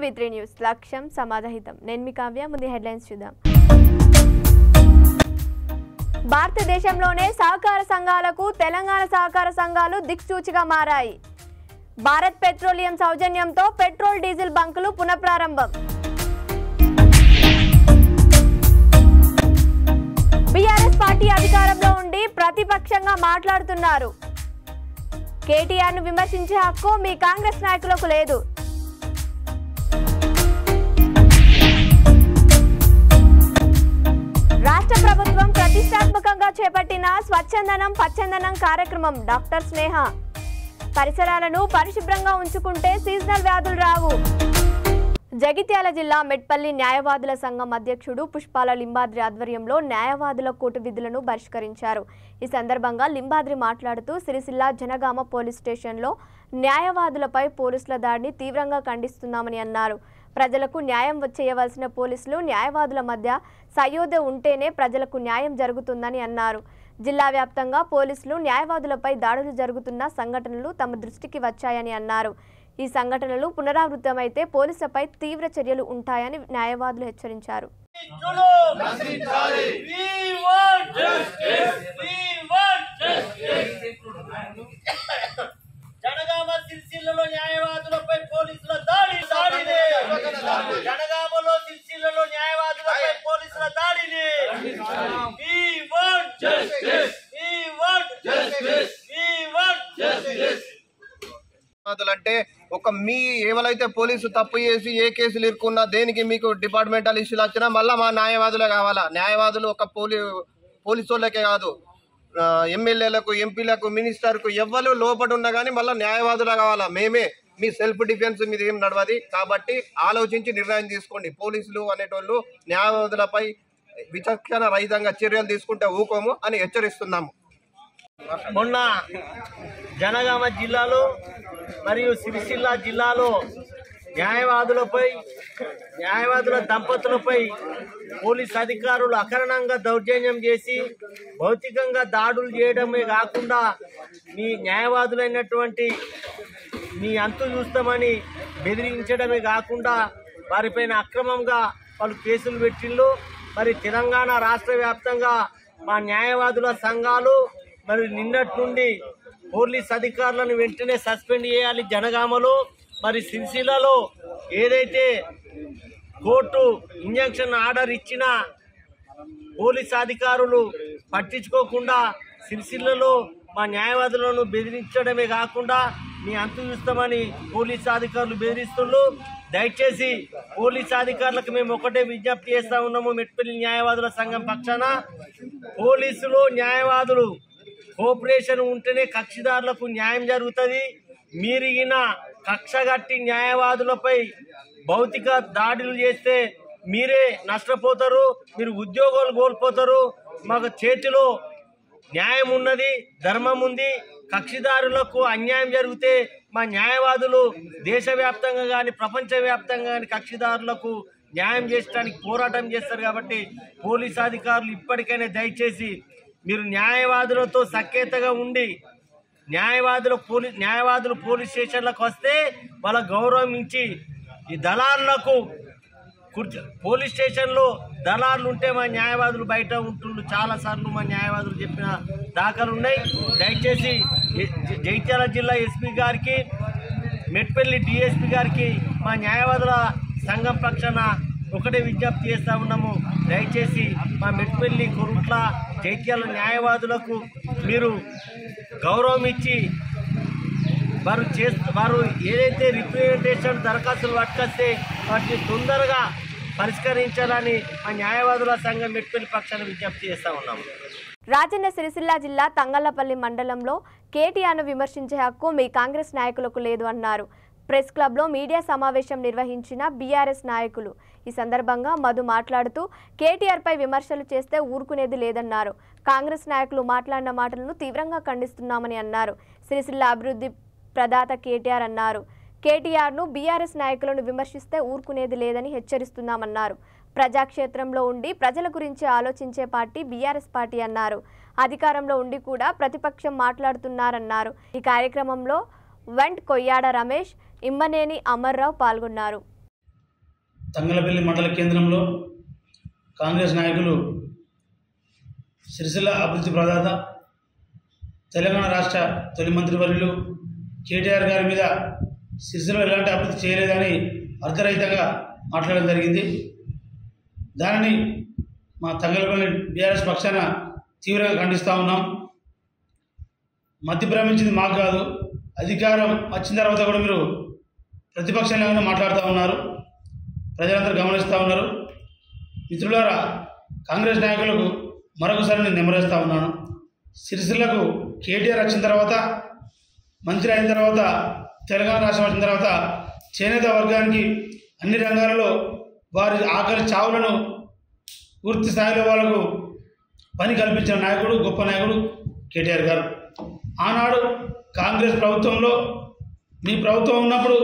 V three news లక్ష్యం సమాజహితం నేను మీ కావ్య ముందు హెడ్లైన్స్ చూద్దాం భారతదేశంలోనే సహకార సంఘాలకు తెలంగాణ సహకార సంఘాలు దిక్సూచిగా మారాయి భారత్ పెట్రోలియం సౌజన్యంతో పెట్రోల్ డీజిల్ బంకులు పునఃప్రారంభం బీఆర్ఎస్ పార్టీ అధికారంలో ఉండి ప్రతిపక్షంగా మాట్లాడుతున్నారు కేటీఆర్ ను విమర్శించే హక్కు మీ కాంగ్రెస్ నాయకులకు లేదు రాష్ట్ర ప్రభుత్వం ప్రతిష్టాత్మకంగా చేపట్టిన స్వచ్ఛందనం పచ్చందనం కార్యక్రమం డాక్టర్ స్నేహ పరిసరాలను పరిశుభ్రంగా ఉంచుకుంటే సీజనల్ వ్యాధులు రావు జగిత్యాల జిల్లా మెట్పల్లి న్యాయవాదుల సంఘం అధ్యక్షుడు పుష్పాల లింబాద్రి ఆధ్వర్యంలో న్యాయవాదుల కోర్టు విధులను పరిష్కరించారు ఈ సందర్భంగా లింబాద్రి మాట్లాడుతూ సిరిసిల్ల జనగామ పోలీస్ స్టేషన్లో న్యాయవాదులపై పోలీసుల దాడిని తీవ్రంగా ఖండిస్తున్నామని అన్నారు ప్రజలకు న్యాయం చేయవలసిన పోలీసులు న్యాయవాదుల మధ్య సయోధ్య ఉంటేనే ప్రజలకు న్యాయం జరుగుతుందని అన్నారు జిల్లా వ్యాప్తంగా పోలీసులు న్యాయవాదులపై దాడులు జరుగుతున్న సంఘటనలు తమ దృష్టికి వచ్చాయని అన్నారు ఈ సంఘటనలు పునరావృతమైతే పోలీసులపై తీవ్ర చర్యలు ఉంటాయని న్యాయవాదులు హెచ్చరించారు జులుం We want justice. We want justice. Janagama సిరిసిల్లలో న్యాయవాదులపై పోలీసుల దాడి దాడిని జనగామలో సిరిసిల్లలో న్యాయవాదులపై పోలీసుల దాడిని We want justice. We want justice. We want justice. అంటే ఒక మీ ఏవలైతే పోలీసు తప్పు చేసి ఏ కేసులు ఇరుకున్నా దేనికి మీకు డిపార్ట్మెంటల్ ఇష్యూలు వచ్చినా మళ్ళీ మా న్యాయవాదులే కావాలా న్యాయవాదులు ఒక పోలీ పోలీసు వాళ్ళకే కాదు ఆ, ఎమ్మెల్యేలకు ఎంపీలకు మినిస్టర్కు ఎవ్వరు లోపల ఉన్నా కానీ మళ్ళీ న్యాయవాదులే కావాలా మేమే మీ సెల్ఫ్ డిఫెన్స్ మీద ఏం నడవది కాబట్టి ఆలోచించి నిర్ణయం తీసుకోండి పోలీసులు అనేటోళ్ళు న్యాయవాదులపై విచక్షణ రహితంగా చర్యలు తీసుకుంటే ఊకోము అని హెచ్చరిస్తున్నాము మొన్న జనగామ జిల్లాలో మరియు సిరిసిల్ల జిల్లాలో న్యాయవాదులపై న్యాయవాదుల దంపతులపై పోలీస్ అధికారులు అకారణంగా దౌర్జన్యం చేసి భౌతికంగా దాడులు చేయడమే కాకుండా మీ న్యాయవాదులైనటువంటి మీ అంతు చూస్తామని బెదిరించడమే కాకుండా వారిపైన అక్రమంగా వాళ్ళు కేసులు పెట్టిళ్ళు మరి తెలంగాణ రాష్ట్ర వ్యాప్తంగా మా న్యాయవాదుల సంఘాలు మరి నిన్నటి నుండి పోలీస్ అధికారులను వెంటనే సస్పెండ్ చేయాలి జనగామలో మరి సిరిసిల్లలో ఏదైతే కోర్టు ఇంజక్షన్ ఆర్డర్ ఇచ్చినా పోలీస్ అధికారులు పట్టించుకోకుండా సిరిసిల్లలో మా న్యాయవాదులను బెదిరించడమే కాకుండా మీ అంతు చూస్తామని పోలీస్ అధికారులు బెదిరిస్తున్నారు దయచేసి పోలీస్ అధికారులకు మేము ఒకటే విజ్ఞప్తి చేస్తా ఉన్నాము మెట్పల్లి న్యాయవాదుల సంఘం పక్షాన పోలీసులు న్యాయవాదులు కోఆపరేషన్ ఉంటేనే కక్షిదారులకు న్యాయం జరుగుతుంది మీరిగిన కక్షగట్టి న్యాయవాదులపై భౌతిక దాడులు చేస్తే మీరే నష్టపోతారు మీరు ఉద్యోగాలు కోల్పోతారు మాకు చేతిలో న్యాయం ఉన్నది ధర్మం ఉంది కక్షిదారులకు అన్యాయం జరిగితే మా న్యాయవాదులు దేశవ్యాప్తంగా కానీ ప్రపంచవ్యాప్తంగా కానీ కక్షిదారులకు న్యాయం చేయడానికి పోరాటం చేస్తారు కాబట్టి పోలీస్ అధికారులు ఇప్పటికైనా దయచేసి మీరు న్యాయవాదులతో సఖ్యతగా ఉండి న్యాయవాదులు పోలీ న్యాయవాదులు పోలీస్ స్టేషన్లకు వస్తే వాళ్ళ గౌరవం ఇచ్చి ఈ దళారులకు కుర్చీ పోలీస్ స్టేషన్లో దళారులు ఉంటే మా న్యాయవాదులు బయట ఉంటుండ్రు చాలా సార్లు మా న్యాయవాదులు చెప్పిన దాఖలు ఉన్నాయి దయచేసి జ- జ- జగిత్యాల జిల్లా ఎస్పీ గారికి మెట్పల్లి డిఎస్పీ గారికి మా న్యాయవాదుల సంఘం పక్షాన ఒకటే విజ్ఞప్తి చేస్తా ఉన్నాము దయచేసి మా మెట్పల్లి కొరుట్ల జైత్యాల న్యాయవాదులకు మీరు గౌరవం ఇచ్చి వారు చేస్తూ వారు ఏదైతే రిప్రజెంటేషన్ దరఖాస్తులు పట్టుకొస్తే వాటిని తొందరగా పరిష్కరించాలని మా న్యాయవాదుల సంఘం మెట్పల్లి పక్షాన విజ్ఞప్తి చేస్తా ఉన్నాము రాజన్న సిరిసిల్ల జిల్లా తంగళ్లపల్లి మండలంలో కేటీఆర్ను విమర్శించే హక్కు మీ కాంగ్రెస్ నాయకులకు లేదు అన్నారు ప్రెస్ క్లబ్లో మీడియా సమావేశం నిర్వహించిన బీఆర్ఎస్ నాయకులు ఈ సందర్భంగా మధు మాట్లాడుతూ కేటీఆర్పై విమర్శలు చేస్తే ఊరుకునేది లేదన్నారు కాంగ్రెస్ నాయకులు మాట్లాడిన మాటలను తీవ్రంగా ఖండిస్తున్నామని అన్నారు సిరిసిల్ల అభివృద్ధి ప్రదాత కేటీఆర్ అన్నారు కేటీఆర్ను బీఆర్ఎస్ నాయకులను విమర్శిస్తే ఊరుకునేది లేదని హెచ్చరిస్తున్నామన్నారు ప్రజాక్షేత్రంలో ఉండి ప్రజల గురించి ఆలోచించే పార్టీ బీఆర్ఎస్ పార్టీ అన్నారు అధికారంలో ఉండి కూడా ప్రతిపక్షం మాట్లాడుతున్నారన్నారు ఈ కార్యక్రమంలో వెంట్ కొయ్యాడ రమేష్ ఇమ్మనేని అమర్రావు పాల్గొన్నారు తంగలపల్లి మండల కేంద్రంలో కాంగ్రెస్ నాయకులు సిరిసిల్ల అభివృద్ధి ప్రదాత తెలంగాణ రాష్ట్ర తొలి మంత్రివర్యులు కేటీఆర్ గారి మీద సిరిసిల్ల ఎలాంటి అభివృద్ధి చేయలేదని అర్ధరహితంగా మాట్లాడడం జరిగింది దానిని మా తంగలపల్లి బీఆర్ఎస్ పక్షాన తీవ్రంగా ఖండిస్తూ ఉన్నాం మధ్య భ్రమించింది మాకు కాదు అధికారం వచ్చిన తర్వాత కూడా మీరు ప్రతిపక్షంగా మాట్లాడుతూ ఉన్నారు ప్రజలందరూ గమనిస్తూ ఉన్నారు మిత్రులారా కాంగ్రెస్ నాయకులకు మరొకసారి నేను నెమరేస్తూ ఉన్నాను సిరిసిల్లకు కేటీఆర్ వచ్చిన తర్వాత మంత్రి అయిన తర్వాత తెలంగాణ రాష్ట్రం వచ్చిన తర్వాత చేనేత వర్గానికి అన్ని రంగాలలో వారి ఆకలి చావులను పూర్తి స్థాయిలో వాళ్ళకు పని కల్పించిన నాయకుడు గొప్ప నాయకుడు కేటీఆర్ గారు ఆనాడు కాంగ్రెస్ ప్రభుత్వంలో మీ ప్రభుత్వం ఉన్నప్పుడు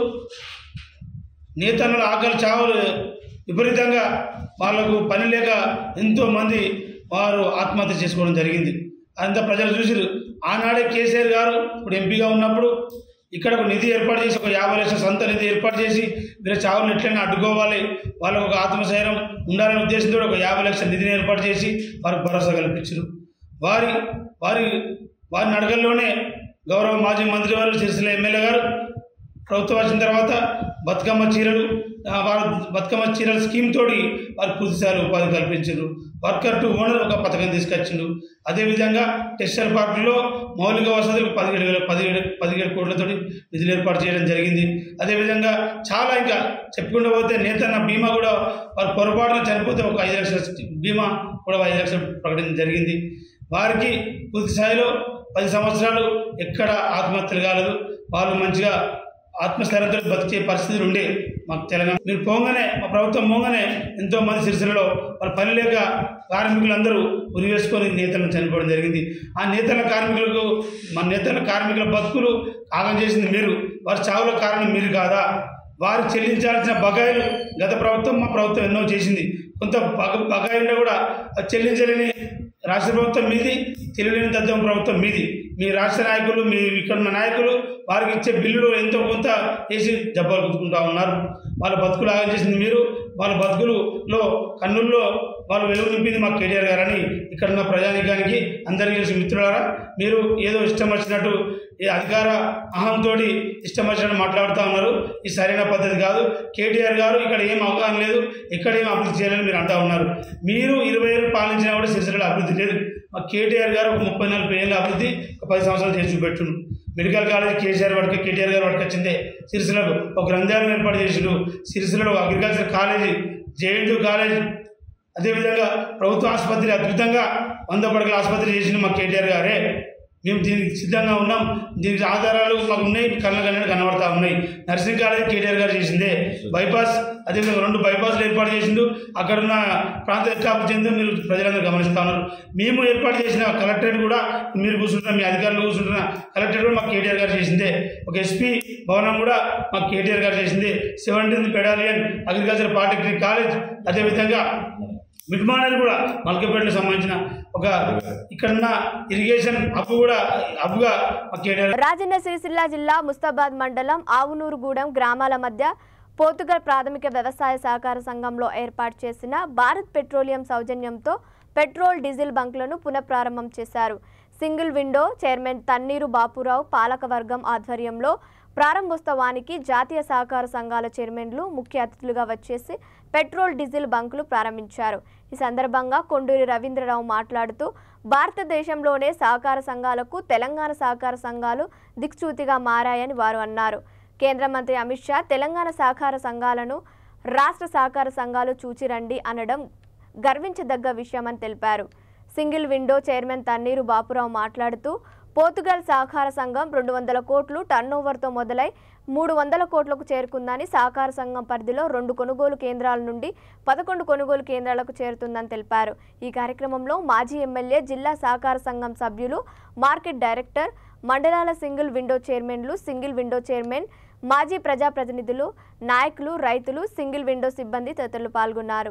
నేతన్నల ఆకలి చావులు విపరీతంగా వాళ్ళకు పని లేక ఎంతోమంది వారు ఆత్మహత్య చేసుకోవడం జరిగింది అంతా ప్రజలు చూసిరు ఆనాడే కేసీఆర్ గారు ఇప్పుడు ఎంపీగా ఉన్నప్పుడు ఇక్కడ ఒక నిధి ఏర్పాటు చేసి ఒక యాభై లక్షల సొంత నిధి ఏర్పాటు చేసి వీళ్ళ చావులను ఎట్లయినా అడ్డుకోవాలి వాళ్ళకు ఒక ఆత్మశైర్యం ఉండాలనే ఉద్దేశంతో ఒక యాభై లక్షల నిధిని ఏర్పాటు చేసి వారికి భరోసా కల్పించారు వారి వారి వారిని అడగల్లోనే గౌరవ మాజీ మంత్రి వారు సిరిసిల్ల ఎమ్మెల్యే గారు ప్రభుత్వం వచ్చిన తర్వాత బతుకమ్మ చీరలు ఆ, వారు బతుకమ్మ చీరల స్కీమ్ తోటి వారు పూర్తిస్థాయిలో ఉపాధి కల్పించారు వర్కర్ టు ఓనర్ ఒక పథకం తీసుకొచ్చిండు అదేవిధంగా టెక్స్టైల్ పార్కులో మౌలిక వసతులు పదిహేడు వేల పదిహేడు పదిహేడు కోట్లతోటి నిధులు ఏర్పాటు చేయడం జరిగింది అదేవిధంగా చాలా ఇంకా చెప్పుకుంటూ పోతే నేతన్న బీమా కూడా వారు పొరపాటున చనిపోతే ఒక ఐదు లక్షల బీమా కూడా ఐదు లక్షలు ప్రకటించడం జరిగింది వారికి పూర్తి స్థాయిలో పది సంవత్సరాలు ఎక్కడ ఆత్మహత్యలు కాలేదు వాళ్ళు మంచిగా ఆత్మస్థైర్యంతో బతికే పరిస్థితులు ఉండే మాకు తెలంగాణ మీరు పోగానే మా ప్రభుత్వం పోగానే ఎంతో మంది సిరిసిల్లలో వాళ్ళ పని లేక కార్మికులందరూ ఉరి వేసుకొని నేతలను చనిపోవడం జరిగింది ఆ నేతల కార్మికులకు మన నేతల కార్మికుల బతుకులు ఆగం చేసింది మీరు వారి చావుల కారణం మీరు కాదా వారు చెల్లించాల్సిన బకాయిలు గత ప్రభుత్వం మా ప్రభుత్వం ఎన్నో చేసింది కొంత బగ బకాయిలు కూడా అది చెల్లించలేని రాష్ట్ర ప్రభుత్వం మీది తెలియలేని తత్వం ప్రభుత్వం మీది మీ రాష్ట్ర నాయకులు మీ ఇక్కడ ఉన్న నాయకులు వారికి ఇచ్చే బిల్లులు ఎంతో కొంత వేసి జబ్బాలు గుర్తుకుంటా ఉన్నారు వాళ్ళ బతుకులు ఆగం చేసింది మీరు వాళ్ళ బతుకులలో కన్నుల్లో వాళ్ళు వెలుగు నింపింది మా కేటీఆర్ గారని ఇక్కడ ఉన్న ప్రజానికానికి అందరికీ తెలిసి మిత్రులారా మీరు ఏదో ఇష్టం వచ్చినట్టు ఈ అధికార అహంతో ఇష్టం వచ్చినట్టు మాట్లాడుతూ ఉన్నారు ఇది సరైన పద్ధతి కాదు కేటీఆర్ గారు ఇక్కడ ఏం అవగాహన లేదు ఇక్కడ ఏం అభివృద్ధి చేయాలని మీరు అంటా ఉన్నారు మీరు ఇరవై ఏళ్ళు పాలించినా కూడా సిరిసిల్లలో అభివృద్ధి లేదు మా కేటీఆర్ గారు ఒక ముప్పై నలభై ఏళ్ళ అభివృద్ధి ఒక పది సంవత్సరాలు చేసి చూపెట్టుండు మెడికల్ కాలేజ్ కేసీఆర్ వాడికి కేటీఆర్ గారు వాడికి వచ్చిందే సిరిసిల్లకు ఒక గ్రంథాలయం ఏర్పాటు చేసిండు సిరిసిల్లలో ఒక అగ్రికల్చర్ కాలేజీ జేఎన్టీ కాలేజ్ అదేవిధంగా ప్రభుత్వ ఆసుపత్రి అద్భుతంగా వంద పడకల ఆసుపత్రి చేసిండు మా కేటీఆర్ గారే మేము దీనికి సిద్ధంగా ఉన్నాం దీనికి ఆధారాలు మాకు ఉన్నాయి కళ్ళ కన్నా కనబడతా ఉన్నాయి నర్సింగ్ కాలేజ్ కేటీఆర్ గారు చేసిందే బైపాస్ అదేవిధంగా రెండు బైపాస్లు ఏర్పాటు చేసిండు అక్కడ ఉన్న ప్రాంత ఎక్కాపు చెంది మీరు ప్రజలందరూ గమనిస్తూ ఉన్నారు మేము ఏర్పాటు చేసిన కలెక్టరేట్ కూడా మీరు కూర్చుంటున్న మీ అధికారులు కూర్చుంటున్న కలెక్టరేట్ కూడా మాకు కేటీఆర్ గారు చేసిందే ఒక ఎస్పీ భవనం కూడా మాకు కేటీఆర్ గారు చేసింది సెవెంటీన్త్ పెడాలియన్ అగ్రికల్చర్ పాలిటెక్నిక్ కాలేజ్ అదేవిధంగా మిడ్మానర్ కూడా మల్కపేటకు సంబంధించిన ఒక ఇక్కడున్న ఇరిగేషన్ అప్పు కూడా అప్పుగా మా కేటీఆర్ రాజన్న సిరిసిల్ల జిల్లా ముస్తాబాద్ మండలం ఆవునూరుగూడెం గ్రామాల మధ్య పోర్తుగల్ ప్రాథమిక వ్యవసాయ సహకార సంఘంలో ఏర్పాటు చేసిన భారత్ పెట్రోలియం సౌజన్యంతో పెట్రోల్ డీజిల్ బంకులను పునఃప్రారంభం చేశారు single window chairman Thanneeru Bapurao పాలకవర్గం ఆధ్వర్యంలో ప్రారంభోత్సవానికి జాతీయ సహకార సంఘాల చైర్మన్లు ముఖ్య అతిథులుగా వచ్చేసి పెట్రోల్ డీజిల్ బంకులు ప్రారంభించారు ఈ సందర్భంగా కొండూరి రవీంద్రరావు మాట్లాడుతూ భారతదేశంలోనే సహకార సంఘాలకు తెలంగాణ సహకార సంఘాలు దిక్సూతిగా మారాయని వారు అన్నారు కేంద్ర మంత్రి అమిత్ షా తెలంగాణ సహకార సంఘాలను రాష్ట్ర సహకార సంఘాలు చూచిరండి అనడం గర్వించదగ్గ విషయమని తెలిపారు single window chairman Thanneeru Bapurao మాట్లాడుతూ పోర్తుగల్ సహకార సంఘం రెండు వందల కోట్లు టర్నోవర్తో మొదలై మూడు వందల కోట్లకు చేరుకుందని సహకార సంఘం పరిధిలో రెండు కొనుగోలు కేంద్రాల నుండి పదకొండు కొనుగోలు కేంద్రాలకు చేరుతుందని తెలిపారు ఈ కార్యక్రమంలో మాజీ ఎమ్మెల్యే జిల్లా సహకార సంఘం సభ్యులు మార్కెట్ డైరెక్టర్ మండలాల సింగిల్ విండో చైర్మన్లు సింగిల్ విండో చైర్మన్ మాజీ ప్రజాప్రతినిధులు నాయకులు రైతులు సింగిల్ విండో సిబ్బంది తదితరులు పాల్గొన్నారు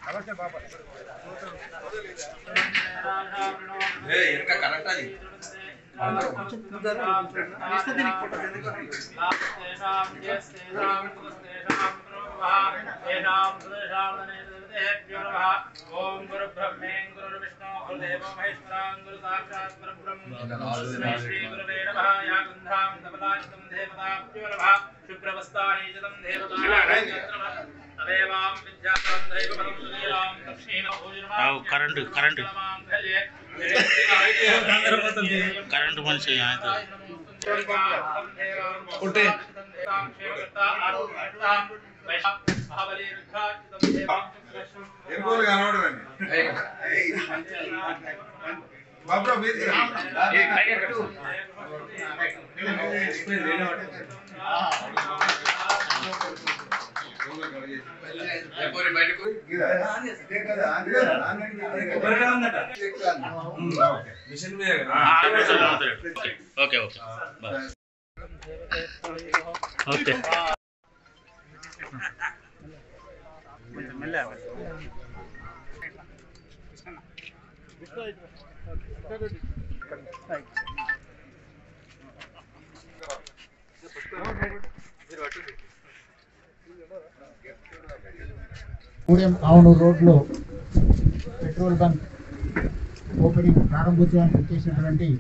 ఓం గురు బ్రహ్మే గురు విష్ణు గురుదేవ మహేశ్వరాం గురు సాక్షాత్ పరబ్రహ్మ శ్రీ గురువే నమః యా గంధాం తపదాచితం దేవతాభ్యోరభ శుభ్రవస్తానీచతం దేవతావేవాం విద్యాం దైవపదం సునీలాం దక్షిణ కరెంటు కరెంటు కరెంటు మనిషి ఆయన ఉంటే ఎరుకోలు కనబడవండి బాబు మీరు okay okay bye okay Gudem Kavanur రోడ్లో పెట్రోల్ బంక్ ఓపెనింగ్ ప్రారంభోత్సవానికి వచ్చేసినటువంటి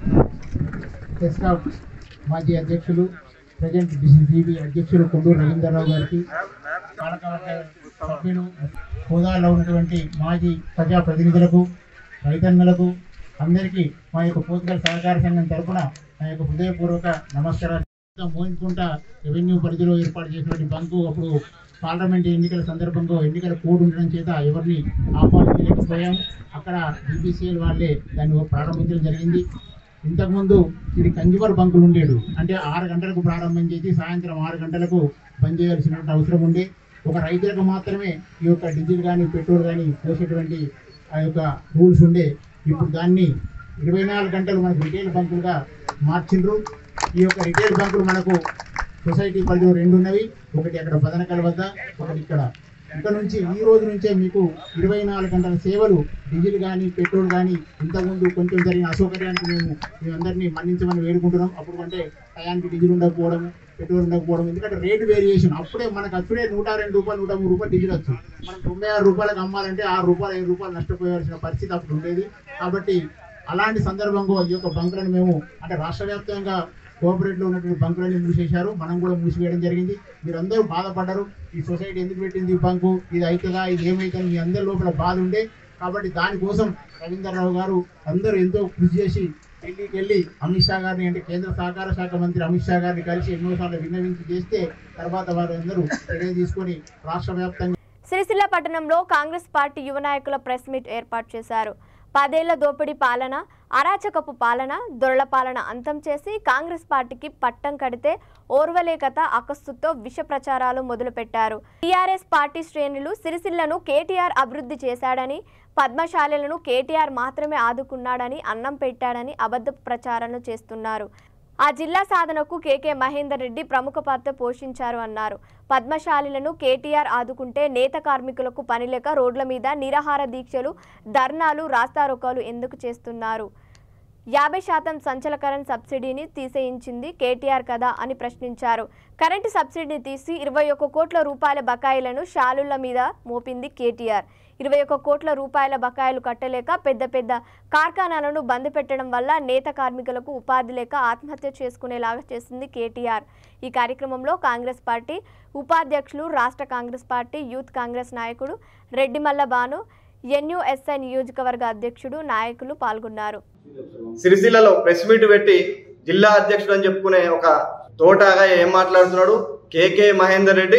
టెస్కాప్ మాజీ అధ్యక్షులు ప్రజెంట్ డిసిసిబి అధ్యక్షులు కొండూరు రవీంద్రరావు గారికి పాలకవర్గ సభ్యులు హోదాలో ఉన్నటువంటి మాజీ ప్రజాప్రతినిధులకు రైతన్నలకు అందరికీ మా యొక్క పోతుగల సహకార సంఘం తరపున మా యొక్క హృదయపూర్వక నమస్కారాలు మోయించుకుంట రెవెన్యూ పరిధిలో ఏర్పాటు చేసినటువంటి బంకు అప్పుడు పార్లమెంట్ ఎన్నికల సందర్భంగా ఎన్నికల కోడ్ ఉండడం చేత ఎవరిని ఆహ్వానించలేకపోయాం అక్కడ బీపీసీఎల్ వాళ్ళే దాన్ని ప్రారంభించడం జరిగింది ఇంతకుముందు ఇది కన్జ్యూమర్ బంకులు ఉండేడు అంటే ఆరు గంటలకు ప్రారంభం చేసి సాయంత్రం ఆరు గంటలకు బంద్ చేయాల్సినటువంటి అవసరం ఉండే ఒక రైతులకు మాత్రమే ఈ యొక్క డీజిల్ కానీ పెట్రోల్ కానీ పోసేటువంటి ఆ యొక్క రూల్స్ ఉండే ఇప్పుడు దాన్ని ఇరవై నాలుగు గంటలు మనకు రిటైల్ బంకులుగా మార్చిండ్రు ఈ యొక్క రిటైల్ బంకులు మనకు సొసైటీ పరిధిలో రెండు ఉన్నవి ఒకటి అక్కడ బదనకల్ వద్ద ఒకటి ఇక్కడ ఇక్కడ నుంచి ఈ రోజు నుంచే మీకు ఇరవై నాలుగు గంటల సేవలు డీజిల్ కానీ పెట్రోల్ కానీ ఇంతకుముందు కొంచెం జరిగిన అసౌకర్యానికి మేము మేమందరినీ మన్నించమని వేడుకుంటున్నాం అప్పుడు అంటే టయానికి డీజిల్ ఉండకపోవడం పెట్రోల్ ఉండకపోవడం ఎందుకంటే రేటు వేరియేషన్ అప్పుడే మనకు అప్పుడే నూట రెండు రూపాయలు నూట మూడు రూపాయలు డీజిల్ వచ్చు మనం తొంభై ఆరు రూపాయలకు అమ్మాలంటే ఆరు రూపాయలు ఐదు రూపాయలు నష్టపోయాల్సిన పరిస్థితి అప్పుడు ఉండేది కాబట్టి అలాంటి సందర్భంలో ఈ యొక్క బంకులను మేము అంటే రాష్ట్ర వ్యాప్తంగా కోఆపరేట్లో ఉన్నటువంటి బంకులన్నీ మూసేశారు మనం కూడా మూసివేయడం జరిగింది మీరందరూ బాధపడ్డారు ఈ సొసైటీ ఎందుకు పెట్టింది ఈ బంకు ఇది అవుతుందా ఇది ఏమవుతుంది మీ అందరి లోపల బాధ ఉండే కాబట్టి దానికోసం రవీంద్రరావు గారు అందరూ ఎంతో కృషి చేసి ఢిల్లీకి వెళ్ళి అమిత్ షా గారిని అంటే కేంద్ర సహకార శాఖ మంత్రి అమిత్ షా గారిని కలిసి ఎన్నోసార్లు విన్నవించి చేస్తే తర్వాత వారు అందరూ చర్య తీసుకొని రాష్ట్ర వ్యాప్తంగా సిరిసిల్ల పట్టణంలో కాంగ్రెస్ పార్టీ యువ నాయకుల ప్రెస్ మీట్ ఏర్పాటు చేశారు పదేళ్ల దోపిడీ పాలన అరాచకపు పాలన దొరల పాలన అంతం చేసి కాంగ్రెస్ పార్టీకి పట్టం కడితే ఓర్వలేకత అకస్సుతో విష ప్రచారాలు మొదలుపెట్టారు టీఆర్ఎస్ పార్టీ శ్రేణులు సిరిసిల్లను కేటీఆర్ అభివృద్ధి చేశాడని పద్మశాలలను కేటీఆర్ మాత్రమే ఆదుకున్నాడని అన్నం పెట్టాడని అబద్ధ ప్రచారాలు చేస్తున్నారు ఆ జిల్లా సాధనకు కేకే మహేందర్ రెడ్డి ప్రముఖ పాత్ర పోషించారు అన్నారు పద్మశాలిలను కేటీఆర్ ఆదుకుంటే నేత కార్మికులకు పనిలేక రోడ్ల మీద నిరాహార దీక్షలు ధర్నాలు రాస్తారోకాలు ఎందుకు చేస్తున్నారు యాభై శాతం సంచలకరణ సబ్సిడీని తీసేయించింది కేటీఆర్ కదా అని ప్రశ్నించారు కరెంటు సబ్సిడీని తీసి ఇరవై ఒక్క కోట్ల రూపాయల బకాయిలను షాలుల మీద మోపింది కేటీఆర్ ఇరవై ఒక్క కోట్ల రూపాయల బకాయిలు కట్టలేక పెద్ద పెద్ద కార్ఖానాలను బంద్ పెట్టడం వల్ల నేత కార్మికులకు ఉపాధి లేక ఆత్మహత్య చేసుకునేలాగా చేసింది కేటీఆర్ ఈ కార్యక్రమంలో కాంగ్రెస్ పార్టీ ఉపాధ్యక్షులు రాష్ట్ర కాంగ్రెస్ పార్టీ యూత్ కాంగ్రెస్ నాయకుడు రెడ్డిమల్ల బాను ఎన్యుఎస్ఐ నియోజకవర్గ అధ్యక్షుడు నాయకులు పాల్గొన్నారు సిరిసిల్లలో ప్రెస్ మీట్ పెట్టి జిల్లా అధ్యక్షుడు అని చెప్పుకునే ఒక తోటాగా ఏం మాట్లాడుతున్నాడు కేకే మహేందర్ రెడ్డి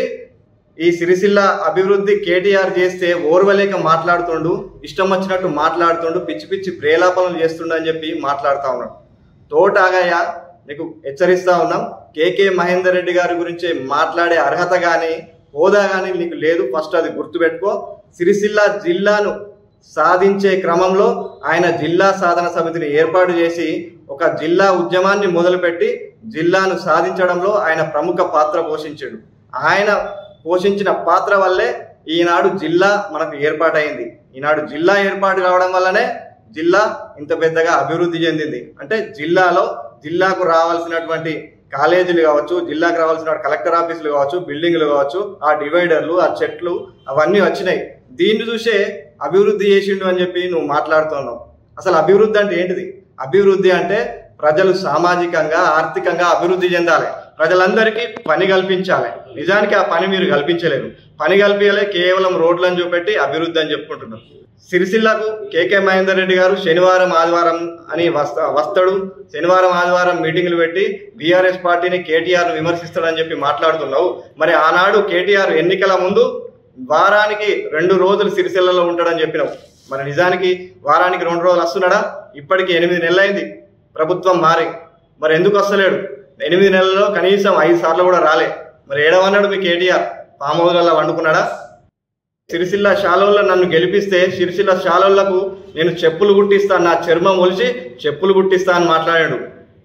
ఈ సిరిసిల్ల అభివృద్ధి కేటీఆర్ చేస్తే ఓర్వలేక మాట్లాడుతుండు ఇష్టం వచ్చినట్టు మాట్లాడుతుండు పిచ్చి పిచ్చి ప్రేలాపనలు చేస్తుండు అని చెప్పి మాట్లాడుతూ ఉన్నాడు తోటాగయ్య నీకు హెచ్చరిస్తా ఉన్నాం కేకే మహేందర్ రెడ్డి గారి గురించి మాట్లాడే అర్హత కానీ హోదా కానీ నీకు లేదు ఫస్ట్ అది గుర్తుపెట్టుకో సిరిసిల్ల జిల్లాను సాధించే క్రమంలో ఆయన జిల్లా సాధన సమితిని ఏర్పాటు చేసి ఒక జిల్లా ఉద్యమాన్ని మొదలుపెట్టి జిల్లాను సాధించడంలో ఆయన ప్రముఖ పాత్ర పోషించాడు ఆయన పోషించిన పాత్ర వల్లే ఈనాడు జిల్లా మనకు ఏర్పాటైంది ఈనాడు జిల్లా ఏర్పాటు కావడం వల్లనే జిల్లా ఇంత పెద్దగా అభివృద్ధి చెందింది అంటే జిల్లాలో జిల్లాకు రావాల్సినటువంటి కాలేజీలు కావచ్చు జిల్లాకు రావాల్సిన కలెక్టర్ ఆఫీసులు కావచ్చు బిల్డింగ్లు కావచ్చు ఆ డివైడర్లు ఆ చెట్లు అవన్నీ వచ్చినాయి దీన్ని చూసే అభివృద్ధి చేసిండు అని చెప్పి నువ్వు మాట్లాడుతున్నావు అసలు అభివృద్ధి అంటే ఏంటిది అభివృద్ధి అంటే ప్రజలు సామాజికంగా ఆర్థికంగా అభివృద్ధి చెందాలి ప్రజలందరికీ పని కల్పించాలి నిజానికి ఆ పని మీరు కల్పించలేరు పని కల్పించాలి కేవలం రోడ్లను చూపెట్టి అభివృద్ధి అని చెప్పుకుంటున్నారు సిరిసిల్లకు కేకే మహేందర్ రెడ్డి గారు శనివారం ఆదివారం అని వస్త వస్తాడు శనివారం ఆదివారం మీటింగులు పెట్టి బీఆర్ఎస్ పార్టీని కేటీఆర్ విమర్శిస్తాడని చెప్పి మాట్లాడుతున్నావు మరి ఆనాడు కేటీఆర్ ఎన్నికల ముందు వారానికి రెండు రోజులు సిరిసిల్లలో ఉంటాడని చెప్పినావు మరి నిజానికి వారానికి రెండు రోజులు వస్తున్నాడా ఇప్పటికి ఎనిమిది నెలలైంది ప్రభుత్వం మారి మరి ఎందుకు వస్తలేడు ఎనిమిది నెలల్లో కనీసం ఐదు సార్లు కూడా రాలే మరి ఏడవన్నాడు మీ కేటీఆర్ ఫామ్ హౌస్లలో వండుకున్నాడా సిరిసిల్ల శాలోల్లో నన్ను గెలిపిస్తే సిరిసిల్ల శాలోళ్లకు నేను చెప్పులు కుట్టిస్తాను నా చర్మం ఒలిచి చెప్పులు కుట్టిస్తా అని మాట్లాడాడు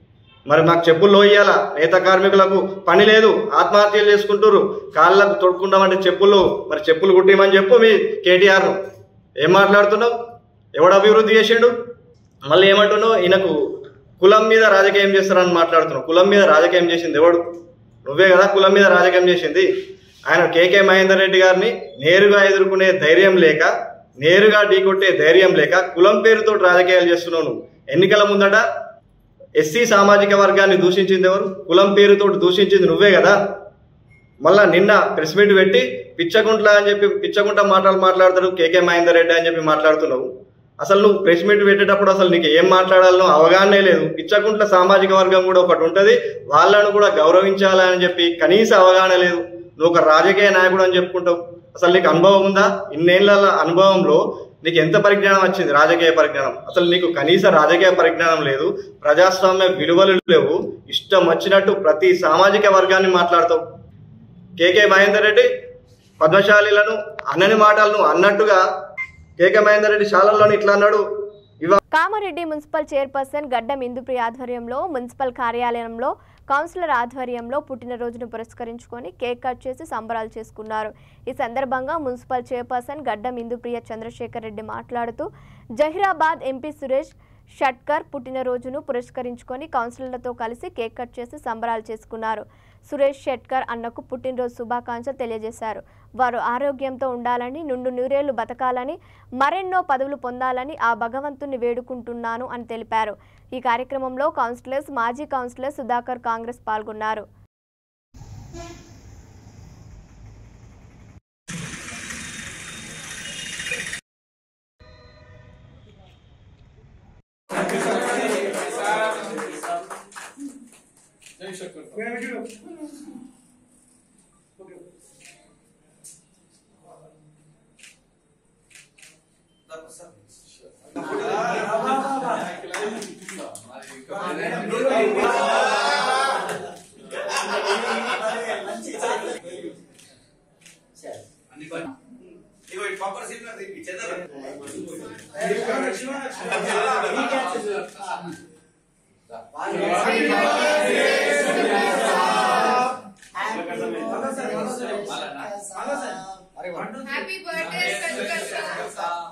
మరి మాకు చెప్పులు లోయ్యాలా నేత కార్మికులకు పని లేదు ఆత్మహత్యలు చేసుకుంటారు కాళ్ళకు తొడుక్కుంటామంటే చెప్పులు మరి చెప్పులు కుట్టిమని చెప్పు మీ కేటీఆర్ ఏం మాట్లాడుతున్నావు ఎవడు అభివృద్ధి చేసిండు మళ్ళీ ఏమంటున్నావు ఈయనకు కులం మీద రాజకీయం చేస్తారని మాట్లాడుతున్నావు కులం మీద రాజకీయం చేసింది ఎవడు నువ్వే కదా కులం మీద రాజకీయం చేసింది ఆయన కేకే మహేందర్ రెడ్డి గారిని నేరుగా ఎదుర్కొనే ధైర్యం లేక నేరుగా ఢీకొట్టే ధైర్యం లేక కులం పేరుతో రాజకీయాలు చేస్తున్నావు నువ్వు ఎన్నికల ముందట ఎస్సీ సామాజిక వర్గాన్ని దూషించింది ఎవరు కులం పేరుతో దూషించింది నువ్వే కదా మళ్ళా నిన్న ప్రెస్ మీట్ పెట్టి పిచ్చగుంట్ల అని చెప్పి పిచ్చగుంట మాటలు మాట్లాడతాడు కేకే మహేందర్ రెడ్డి అని చెప్పి మాట్లాడుతున్నావు అసలు నువ్వు ప్రెస్ మీట్ పెట్టేటప్పుడు అసలు నీకు ఏం మాట్లాడాలనో అవగాహనే లేదు పిచ్చగుంట్ల సామాజిక వర్గం కూడా ఒకటి ఉంటుంది వాళ్ళను కూడా గౌరవించాలని చెప్పి కనీస అవగాహన లేదు నువ్వు ఒక రాజకీయ నాయకుడు అని చెప్పుకుంటావు అసలు నీకు అనుభవం ఉందా ఇన్నేళ్ల అనుభవంలో నీకు ఎంత పరిజ్ఞానం వచ్చింది రాజకీయ పరిజ్ఞానం అసలు నీకు కనీస రాజకీయ పరిజ్ఞానం లేదు ప్రజాస్వామ్య విలువలు లేవు ఇష్టం వచ్చినట్టు ప్రతి సామాజిక వర్గాన్ని మాట్లాడతావు కేకే మహేందర్ రెడ్డి పద్మశాలీలను అన్నని మాటలను అన్నట్టుగా కేకే మహేందర్ రెడ్డి శాలల్లోని ఇట్లా అన్నాడు ఇవా కామారెడ్డి మున్సిపల్ చైర్పర్సన్ గడ్డం ఇందుప్రియ ఆధ్వర్యంలో మున్సిపల్ కార్యాలయంలో కౌన్సిలర్ ఆధ్వర్యంలో పుట్టినరోజును పురస్కరించుకొని కేక్ కట్ చేసి సంబరాలు చేసుకున్నారు ఈ సందర్భంగా మున్సిపల్ చైర్పర్సన్ గడ్డం ఇందుప్రియ చంద్రశేఖర్ రెడ్డి మాట్లాడుతూ జహీరాబాద్ ఎంపీ సురేష్ షట్కర్ పుట్టినరోజును పురస్కరించుకొని కౌన్సిలర్లతో కలిసి కేక్ కట్ చేసి సంబరాలు చేసుకున్నారు సురేష్ షెట్కర్ అన్నకు పుట్టినరోజు శుభాకాంక్షలు తెలియజేశారు వారు ఆరోగ్యంతో ఉండాలని నుండు నూరేళ్లు బతకాలని మరెన్నో పదవులు పొందాలని ఆ భగవంతుని వేడుకుంటున్నాను అని తెలిపారు ఈ కార్యక్రమంలో కౌన్సిలర్స్ మాజీ కౌన్సిలర్ సుధాకర్ కాంగ్రెస్ పాల్గొన్నారు హ్యాపీ బర్త్డే శంకర్ సార్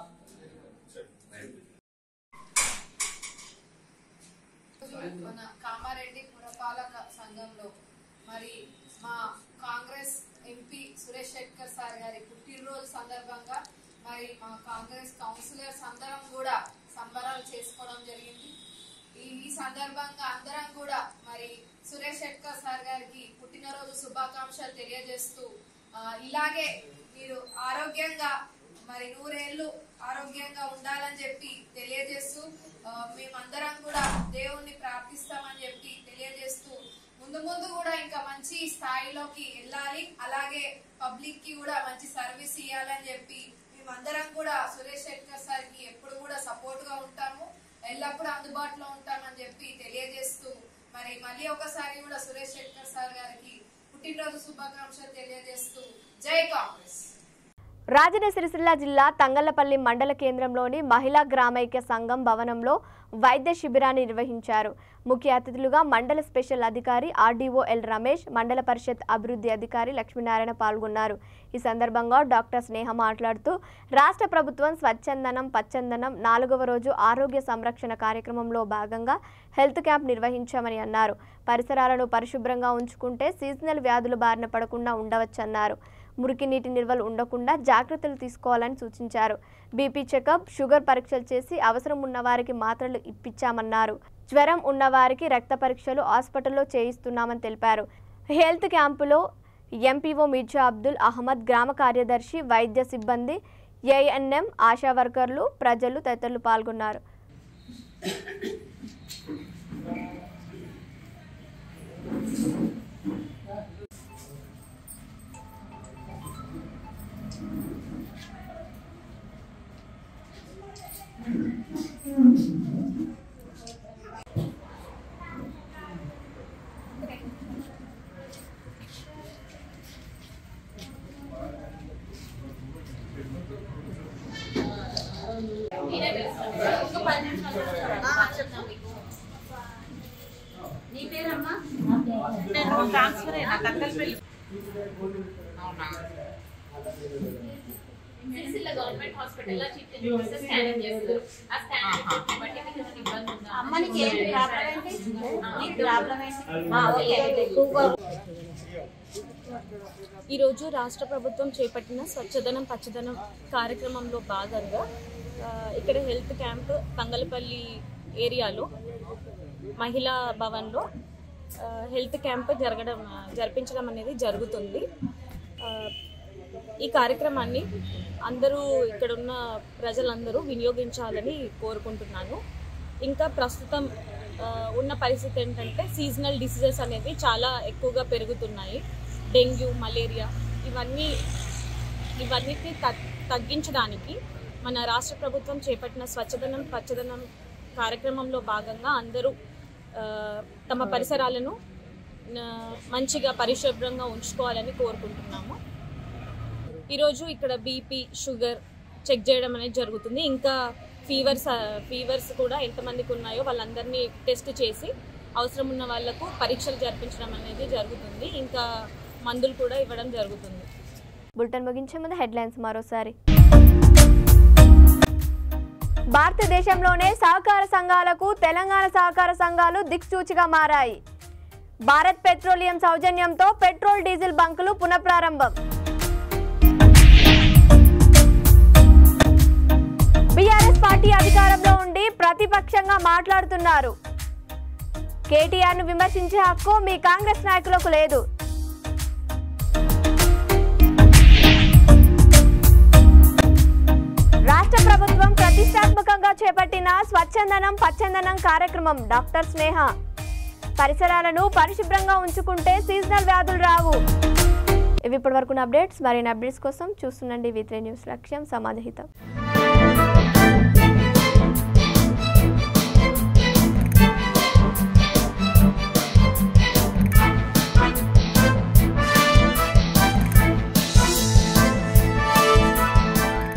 మన కామారెడ్డి పురపాలక సంఘంలో మరి మా Congress MP Suresh Shetkar sir గారి పుట్టినరోజు సందర్భంగా మరి మా కాంగ్రెస్ కౌన్సిలర్స్ అందరం కూడా సంబరాలు చేసుకోవడం జరిగింది ఈ ఈ సందర్భంగా అందరం కూడా మరి సురేష్ శెట్కర్ సార్ గారికి పుట్టినరోజు శుభాకాంక్షలు తెలియజేస్తూ ఆ, ఇలాగే మీరు ఆరోగ్యంగా మరి నూరేళ్లు ఆరోగ్యంగా ఉండాలని చెప్పి తెలియజేస్తూ ఆ, మేమందరం కూడా దేవుణ్ణి ప్రార్థిస్తామని చెప్పి తెలియజేస్తూ ముందు ముందు కూడా ఇంకా మంచి స్థాయిలోకి వెళ్ళాలి అలాగే పబ్లిక్ కి కూడా మంచి సర్వీస్ ఇవ్వాలని చెప్పి మేమందరం కూడా సురేష్ శెట్కర్ సార్ కి ఎప్పుడు కూడా సపోర్ట్ గా ఉంటాము ఎల్లప్పుడూ అందుబాటులో ఉంటామని చెప్పి తెలియజేస్తూ మరి మళ్ళీ ఒకసారి కూడా సురేష్ శెట్కర్ సార్ గారికి పుట్టినరోజు శుభాకాంక్షలు తెలియజేస్తూ జై కాంగ్రెస్ రాజన్న సిరిసిల్ల జిల్లా తంగళ్లపల్లి మండల కేంద్రంలోని మహిళా గ్రామైక్య సంఘం భవనంలో వైద్య శిబిరాన్ని నిర్వహించారు ముఖ్య అతిథులుగా మండల స్పెషల్ అధికారి ఆర్డీఓ ఎల్ రమేష్ మండల పరిషత్ అభివృద్ధి అధికారి లక్ష్మీనారాయణ పాల్గొన్నారు ఈ సందర్భంగా డాక్టర్ స్నేహ మాట్లాడుతూ రాష్ట్ర ప్రభుత్వం స్వచ్ఛందనం పచ్చందనం నాలుగవ రోజు ఆరోగ్య సంరక్షణ కార్యక్రమంలో భాగంగా హెల్త్ క్యాంప్ నిర్వహించామని అన్నారు పరిసరాలను పరిశుభ్రంగా ఉంచుకుంటే సీజనల్ వ్యాధుల బారిన పడకుండా ఉండవచ్చన్నారు మురికి నీటి నిల్వలు ఉండకుండా జాగ్రత్తలు తీసుకోవాలని సూచించారు బీపీ చెకప్ షుగర్ పరీక్షలు చేసి అవసరం ఉన్న వారికి మాత్రలు ఇప్పించామన్నారు జ్వరం ఉన్నవారికి రక్త పరీక్షలు హాస్పిటల్లో చేయిస్తున్నామని తెలిపారు హెల్త్ క్యాంపులో ఎంపీఓ మిర్జా అబ్దుల్ అహ్మద్ గ్రామ కార్యదర్శి వైద్య సిబ్బంది ఏఎన్ఎం ఆశా వర్కర్లు ప్రజలు తదితరులు పాల్గొన్నారు నీ పేరమ్మా నేను ట్రాన్స్ఫర్ అయినా Thakkallapalli Sircilla government hospital chief minister scanning చేస్తారు ఆ స్కానింగ్ బట్టి మీకు ఏమైనా ఇబ్బంది ఉందా అమ్మ నీకు ఏం ప్రాబ్లం ఏంటి నీకు ప్రాబ్లం ఏంటి ఈరోజు రాష్ట్ర ప్రభుత్వం చేపట్టిన స్వచ్ఛదనం పచ్చదనం కార్యక్రమంలో భాగంగా ఆ, ఇక్కడ హెల్త్ క్యాంప్ తంగలపల్లి ఏరియాలో మహిళా భవన్లో ఆ, హెల్త్ క్యాంప్ జరగడం ఆ, జరిపించడం అనేది జరుగుతుంది ఆ, ఈ కార్యక్రమాన్ని అందరూ ఇక్కడున్న ప్రజలందరూ వినియోగించాలని కోరుకుంటున్నాను ఇంకా ప్రస్తుతం ఆ, ఉన్న పరిస్థితి ఏంటంటే సీజనల్ డిసీజెస్ అనేవి చాలా ఎక్కువగా పెరుగుతున్నాయి డెంగ్యూ మలేరియా ఇవన్నీ ఇవన్నిటిని తగ్- తగ్గించడానికి మన రాష్ట్ర ప్రభుత్వం చేపట్టిన స్వచ్ఛదనం పచ్చదనం కార్యక్రమంలో భాగంగా అందరూ ఆ, తమ పరిసరాలను ఆ, మంచిగా పరిశుభ్రంగా ఉంచుకోవాలని కోరుకుంటున్నాము ఈరోజు ఇక్కడ బీపీ షుగర్ చెక్ చేయడం అనేది జరుగుతుంది ఇంకా ఫీవర్స్ ఫీవర్స్ కూడా ఎంతమందికి ఉన్నాయో వాళ్ళందరినీ టెస్ట్ చేసి అవసరం ఉన్న వాళ్ళకు పరీక్షలు జరిపించడం అనేది జరుగుతుంది ఇంకా మందులు కూడా ఇవ్వడం జరుగుతుంది బులెటిన్ ముగించే ముందు హెడ్లైన్స్ మరోసారి భారతదేశంలోనే సహకార సంఘాలకు తెలంగాణ సహకార సంఘాలు దిక్సూచిగా మారాయి భారత్ పెట్రోలియం సౌజన్యంతో పెట్రోల్ డీజిల్ బంకులు పునఃప్రారంభం బీఆర్ఎస్ పార్టీ అధికారంలో ఉండి ప్రతిపక్షంగా మాట్లాడుతున్నారు కేటీఆర్ను విమర్శించే హక్కు మీ కాంగ్రెస్ నాయకులకు లేదు రాష్ట్ర ప్రభుత్వం ప్రతిష్టాత్మకంగా చేపట్టిన స్వచ్ఛందనం పచ్చందనం కార్యక్రమం డాక్టర్ స్నేహ పరిసరాలను పరిశుభ్రంగా ఉంచుకుంటే సీజనల్ వ్యాధులు రావు ఇవి ఇప్పటివరకు అప్డేట్స్ మరిన్ని అప్డేట్స్ కోసం చూస్తుండండి విత్రే న్యూస్ లక్ష్యం సమాధహితం